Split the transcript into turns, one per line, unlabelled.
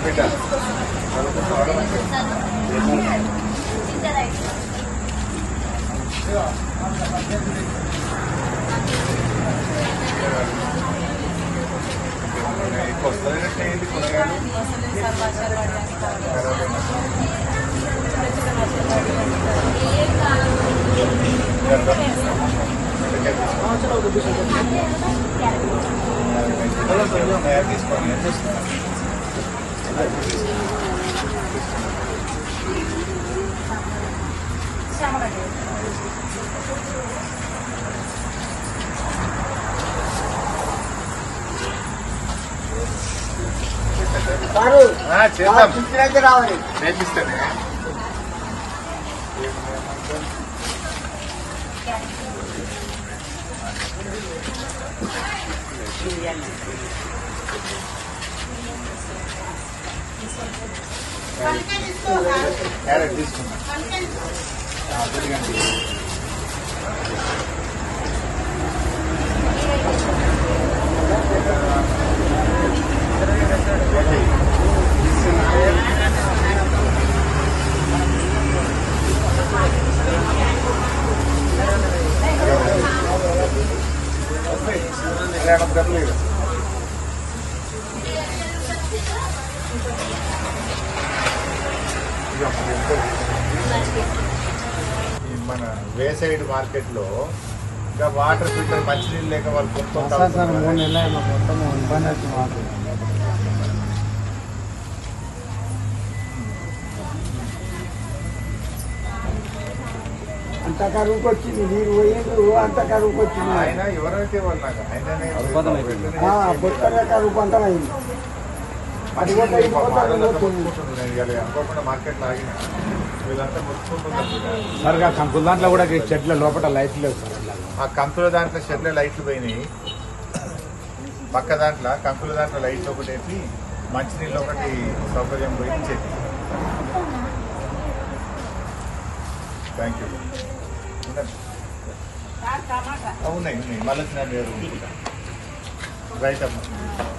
బిడ్డ చదువుకుంటున్నావా మంచిగా? ఎక్కువ వస్తుంది ఏంటి కూరగాయలు తయారు తీసుకోండి ఏం చేస్తున్నారు
సారు
ఆ, చేద్దాం
పిలిచినైతే రావాలి
నేర్పిస్తాను క్యారెట్ తీసుకున్నా ఆ, కొద్దిగండి. లేకపోతే డబ్బులు ఇవ్వు. ఇదిగో మరి ఎంతో ఈ మన వే సైడ్ మార్కెట్ లో ఇంకా వాటర్ ఫిల్టర్ మంచినీళ్ళు లేక వాళ్ళు కొనుక్కొని
సార్ సార్ మూడు
తాగుతున్నారు.
నెలలు అయ్యి మాకు మొత్తం ఇబ్బంది అవుతుంది మాకు అంత కరువుకి వచ్చింది నీరు పోయిండ్రు అంత కరువుకి వచ్చింది
ఆయన ఎవరైతే వాళ్ళు నాకు ఆయననే
ఆ, బొత్తగా కరువు పంటలు అయింది అది కూడా
మంచినీళ్ళు
అయిపోతుంది,
పాపం వాళ్ళంతా
పోతుంది.
కొనుక్కుంటున్నారు. నేను ఇవాళ అనుకోకుండా మార్కెట్ ఆగిన వీళ్ళంతా ముట్టుకుంటున్నారు
సరిగా కంకుల దాంట్లో కూడా ఈ చెట్ల లోపల లైట్లు లేవు సార్ అట్లా
ఆ కంకుల దాంట్లో షెడ్ల లైట్లు పోయినాయి పక్క దాంట్లో కంకుల దాంట్లో లైట్లు ఒకటి వేసి మంచినీళ్ళు ఒకటి సౌకర్యం పోయి చెప్పి థ్యాంక్ యూ ఉన్నాయి ఉన్నాయి మళ్ళీ వేరు రైట్ అమ్మా